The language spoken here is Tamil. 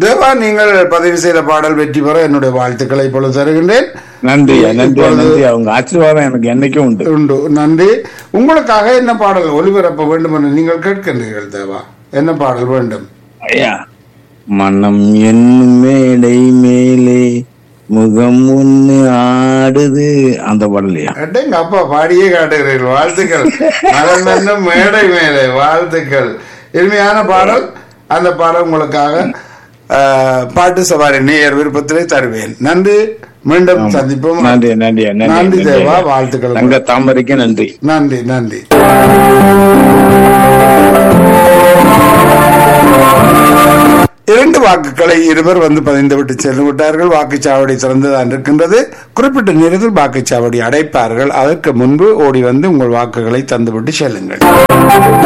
தேவா நீங்கள் பதிவு செய்த பாடல் வெற்றி பெற என்னுடைய வாழ்த்துக்களை இப்பொழுது தருகின்றேன் நன்றி நன்றி இப்பொழுது- நன்றி அவங்க ஆசீர்வாதம் எனக்கு என்னைக்கும் உண்டு உண்டு நன்றி உங்களுக்காக என்ன பாடல் ஒளிபரப்ப வேண்டும் என்று நீங்கள் கேட்கின்றீர்கள் தேவா என்ன பாடல் வேண்டும் ஐயா மனம் என்னும் மேடை மேலே முகம் ஒண்ணு ஆடுது அந்த பாடலையா அடேங்க அப்பா பாடியே காட்டுகிறீர்கள் வாழ்த்துக்கள் மனம் என்னும் மேடை மேலே வாழ்த்துக்கள் இனிமையான பாடல் அந்த பாடல் உங்களுக்காக ஆஹ், பாட்டு சவாரி நேயர் விருப்பத்திலே தருவேன் நன்றி மீண்டும் சந்திப்போம் நன்றி நன்றி நன்றி நன்றி தேவா நன்றி வாழ்த்துக்கள் தங்க தாமரைக்கு நன்றி நன்றி நன்றி இரண்டு வாக்குகளை இருவர் வந்து பதிந்து விட்டு சென்று விட்டார்கள் வாக்குச்சாவடி திறந்துதான் இருக்கின்றது குறிப்பிட்ட நேரத்தில் வாக்குச்சாவடி அடைப்பார்கள் அதற்கு முன்பு ஓடி வந்து உங்கள் வாக்குகளை தந்துவிட்டு செல்லுங்கள்